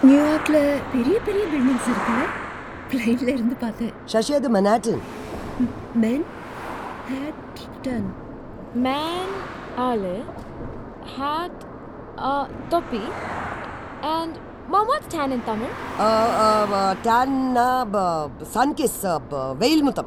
நியூயார்க்ல பெரிய பெரிய பில்டிங்ஸ் இருக்கு பிளைன்ல இருந்து பார்த்தேன் ശശി അത് Manhattan Manhattan Man, Ale, hat, uh, topi, and Mom, what's tan in Tamil? Tan sun kiss വെയിൽ മുത്തം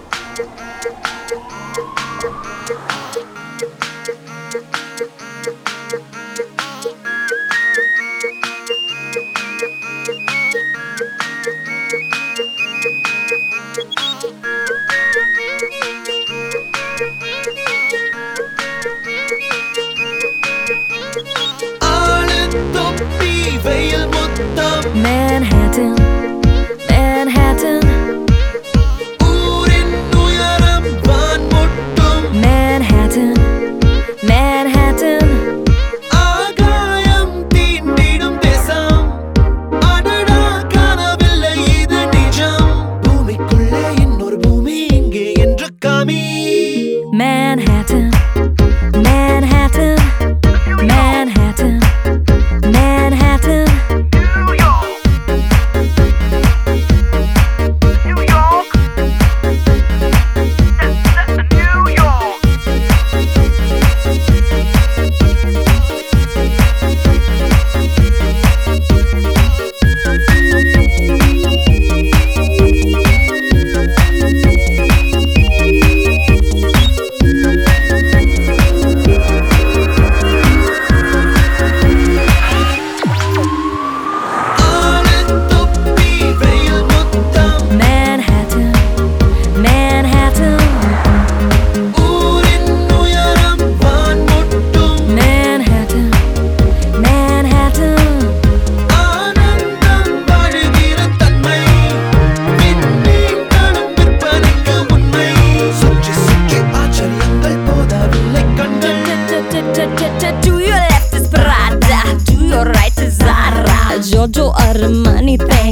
ஆளுத்தொப்பி வெயில் முத்தம் Manhattan, Manhattan, ஊரின் உயரம் வான் முட்டும் Manhattan, Manhattan. ஆகாயம் தீண்டிடும் தேசம் அடடா காணவில்லை இது நிஜம் பூமிக்குள்ளே இன்னொரு பூமி இங்கே என்று காமி Manhattan, Manhattan, Manhattan, Manhattan. ஆளுத்தொப்பி வெயில் முத்தம் Manhattan, Manhattan, ஊரின் உயரம் வான் முட்டும் Manhattan, Manhattan. ஆனந்தம் வாழுகிற தன்மை விண்மீன் காணும் விற்பனைக்கு உண்மை சுற்றி சுற்றி ஆச்சரியங்கள் போதாவில்லை கண்கள் To your left is Prada, to your right is Zara. Giorgio Armani,